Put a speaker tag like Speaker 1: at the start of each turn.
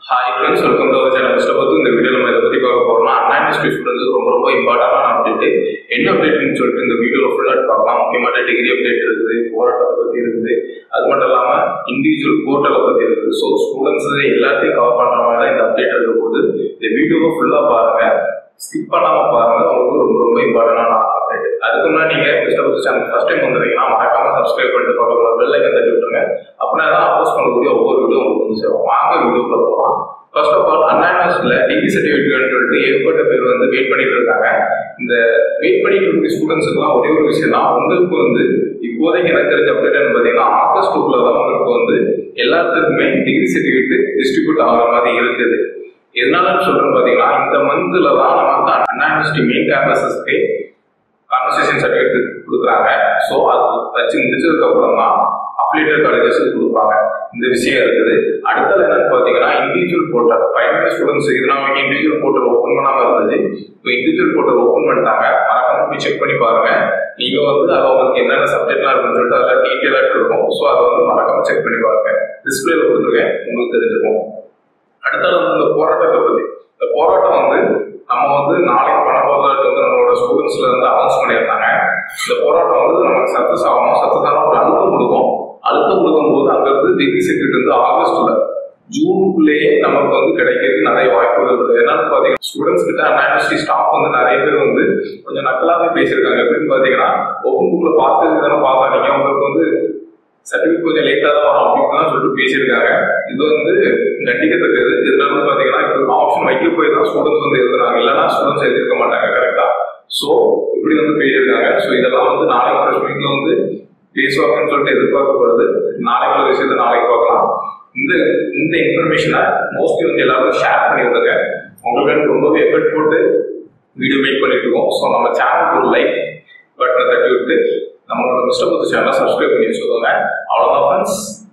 Speaker 1: hi friends welcome to our channel mister பத்து இந்த video நம்ம இதை பற்றி பார்க்க போறோம்னா அனாலிஸ்ட் ஸ்டூடெண்ட்ஸ் ரொம்ப ரொம்ப இம்பார்ட்டன்டான அப்டேட் என்ன அப்டேட்னு சொல்லிட்டு இந்த வீடியோவில் ஃபுல்லாக பார்க்கலாம் முக்கியமான டிகிரி அப்டேட் இருக்குது போராட்டத்தை பற்றி இருக்குது அது மட்டும் இல்லாமல் இண்டிவிஜுவல் போர்ட்டலை பற்றி இருக்குது ஸோ ஸ்டூடெண்ட்ஸ் எல்லாத்தையும் கவர் பண்ணுற மாதிரி தான் இந்த அப்டேட் இருக்க போது இந்த வீடியோவை ஃபுல்லாக பாருங்க ஸ்கிப் பண்ணாம பாருங்க உங்களுக்கு ரொம்ப ரொம்ப இம்பார்ட்டன்டான அப்டேட் அதுக்கு முன்னாடி நீங்க மிஸ்டர் பத்து சேனல் ஃபர்ஸ்ட் டைம் வந்துருக்கீங்கன்னா மறக்காம சப்ஸ்கிரைப் பண்ணிட்டு பக்கத்துல பெல் ஐக்கன் தட்டி விட்டுருங்க அப்படின்னா தான் அப்ரோச் பண்ணக்கூடிய ஒவ்வொரு வீடியோ உங்களுக்கு வந்து சேரும் வாங்க வீடியோக்குள்ள போகலாம் ஃபர்ஸ்ட் ஆஃப் ஆல் அன்ஆனஸ்ட்ல டிகிரி சர்டிஃபிகேட் சொல்லிட்டு ஏகப்பட்ட பேர் வந்து வெயிட் பண்ணிட்டு இருக்காங்க இந்த வெயிட் பண்ணிட்டு இருக்க ஸ்டூடெண்ட்ஸுக்குலாம் ஒரே ஒரு விஷயம் தான் உங்களுக்கு வந்து இப்போதைக்கு எனக்கு தெரிஞ்ச அப்டேட் பார்த்தீங்கன்னா ஆகஸ்ட் டூல தான் உங்களுக்கு வந்து எல்லாத்துக்குமே டிகிரி சர்டிஃபிகேட் டிஸ்ட்ரிபியூட் ஆகிற மாதிரி இருக்குது எதனாலன்னு சொல்றேன் பாத்தீங்கன்னா இந்த மந்த்ல தான் நமக்கு அண்ணா யூனிவர்சிட்டி மெயின் கேம்பஸஸ்க்கு கான்வர்சேஷன் சர்டிஃபிகேட் கொடுக்குறாங்க ஸோ அது வச்சு முடிச்சதுக்கு அப்புறம் தான் அப்ளேட்டட் காலேஜஸ் கொடுப்பாங்க இந்த விஷயம் இருக்குது அடுத்தது என்னன்னு பாத்தீங்கன்னா இண்டிவிஜுவல் போர்ட்டல் ஃபைனல் ஸ்டூடெண்ட்ஸ் இது நாம இண்டிவிஜுவல் போர்ட்டல் ஓப்பன் பண்ணாம இருந்துச்சு இப்போ இண்டிவிஜுவல் போர்ட்டல் ஓப்பன் பண்ணிட்டாங்க மறக்காம போய் செக் பண்ணி பாருங்க நீங்க வந்து அது உங்களுக்கு என்னென்ன சப்ஜெக்ட்லாம் இருக்குன்னு சொல்லிட்டு அதில் டீட்டெயிலாக இருக்கும் ஸோ அதை வந்து மறக்காம செக் பண்ணி பாருங்க டிஸ்பிளேல கொடுத்துருக்கேன் உங்களுக்கு தெரிஞ்சிருக்கும் அடுத்தது வந்து இந்த போராட்டத்தை பத்தி இந்த போராட்டம் வந்து நம்ம வந்து நாளைக்கு பண்ண போகிறது வந்து நம்மளோட ஸ்டூடெண்ட்ஸ்ல இருந்து அனௌன்ஸ் பண்ணியிருந்தாங்க இந்த போராட்டம் வந்து நமக்கு சக்சஸ் ஆகணும் சக்சஸ் ஆன ஒரு அழுத்தம் கொடுக்கும் அழுத்தம் கொடுக்கும் போது அங்க இருந்து டிகிரி சர்டிஃபிகேட் வந்து ஆகஸ்ட்ல ஜூனுக்குள்ளேயே நமக்கு வந்து கிடைக்கிறது நிறைய வாய்ப்புகள் இருக்குது என்னன்னு பாத்தீங்கன்னா ஸ்டூடெண்ட்ஸ் கிட்ட அனாலிஸ்டி ஸ்டாஃப் வந்து நிறைய பேர் வந்து கொஞ்சம் நக்கலாவே பேசியிருக்காங்க எப்படின்னு பாத்தீங்கன்னா ஓப்பன் புக்ல பார்த்து தானே பாஸ் ஆனீங்க உங்களுக்கு வந்து சர்டிஃபிகேட் கொஞ்சம் லேட்டாக தான் வரும் அப்படின்னு தான் சொல்லிட்டு பேசியிருக்காங்க இது வந்து கண்டிக்கத்தக்கது இதனால வந்து பார்த்தீங்கன்னா இப்போ ஆப்ஷன் வைக்க போய் தான் ஸ்டூடெண்ட்ஸ் வந்து எழுதுறாங்க இல்லைன்னா ஸ்டூடெண்ட்ஸ் எழுதிருக்க மாட்டாங்க கரெக்டாக ஸோ இப்படி வந்து பேசியிருக்காங்க ஸோ இதெல்லாம் வந்து நாளைக்கு ப்ரெஸ் மீட்ல வந்து பேசுவாங்கன்னு சொல்லிட்டு எதிர்பார்க்கப்படுது நாளைக்கு உள்ள விஷயத்தை நாளைக்கு பார்க்கலாம் இந்த இந்த இன்ஃபர்மேஷனை மோஸ்ட்லி வந்து எல்லாரும் ஷேர் பண்ணி விடுங்க உங்களுக்கு ரொம்பவே எஃபர்ட் போட்டு வீடியோ மேக் பண்ணிட்டு இருக்கோம் ஸோ நம்ம சேனலுக்கு ஒரு லைக் பட்டனை தட்டி விட்டு நம்மளோட மிஸ்டர் பத்து சேனலை சப்ஸ்கிரைப் பண்ணி வச்சுக்கோங்க அவ்வளோதான் ஃப்ரெண்ட்ஸ்